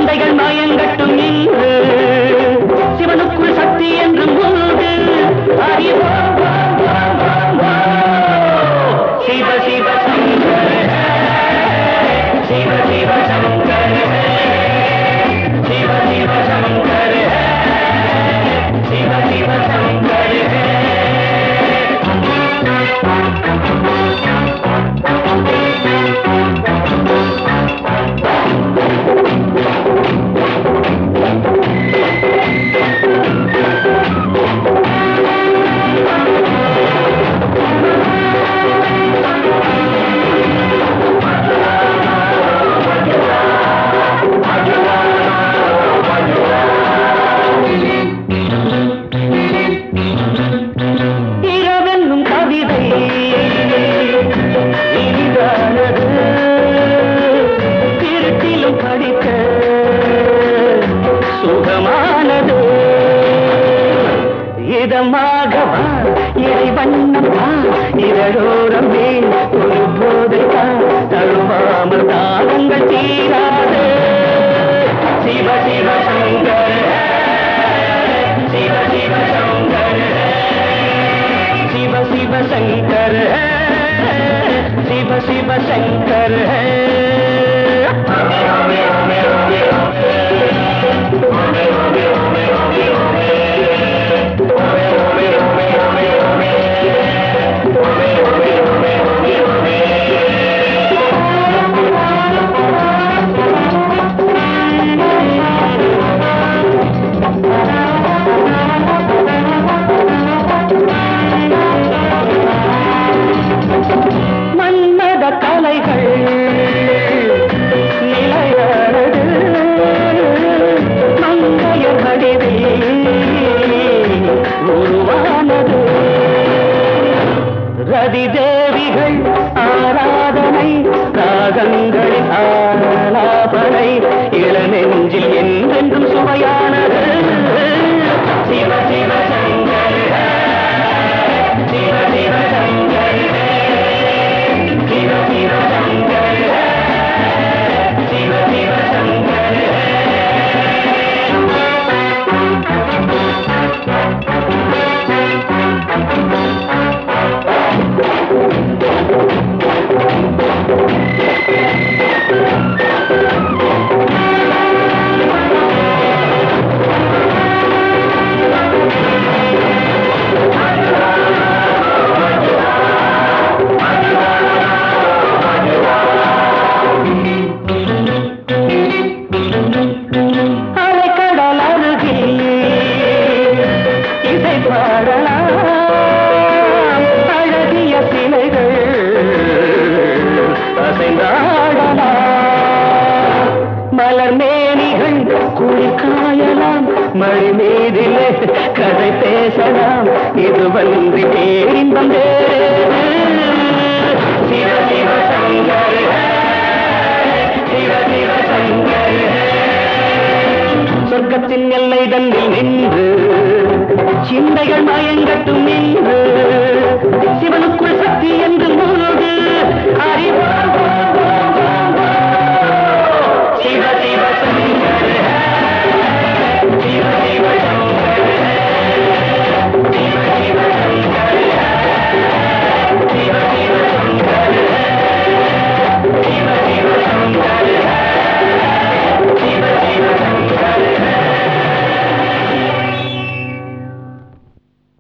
சிந்தைகள் மயங்கட்டும் நின்று சிவனுக்குள் சக்தி என்றும் உண்டு அறிவோம் ஓம், ஓம், ஓம், ஓம். சிவ சிவ சங்கர சிவ சிவ சங்கர சிவ சிவ சங்கர சிவ சிவ சங்கர இரவென்னும் கவிதை இனிதானது திருட்டிலும் படிக்க சுகமானது இதமாகவா இறை வண்ணமா இதழோரம் மேல் ஒரு போதைக்கா தழுவாமல் தாகங்கள் தீராது சிவ சிவ சங்கர சிவ சிவ சங்கர शिव शिव शंकर है शिव शिव शंकर है மன்மத கலைகள் நிலையானது மங்கையர் வடிவில் உருவானது ரதி தேவிகள் ஆராதனை ராகங்களின் ஆலாபனை இளநெஞ்சில் என்றென்றும் சுவையானது சிவ சிவ சங்கர சிவ சிவ சங்கர சிவ சிவ சங்கர சிவ சிவ சங்கர அலைக்கடல் அருகில் இசை பாடலாம் அழகிய சிலைகள் அசைந்தாடலாம் மலர் மேனிகள் குளிர்காயலாம் மழை மீதிலே கதை பேசலாம் இது வந்து பேரின்பம் வேறு. சிவ சிவ சங்கர சிவ சிவ சங்கர சொர்க்கத்தின் எல்லை தன்னில் நின்று சிந்தைகள் மயங்கட்டும் நின்று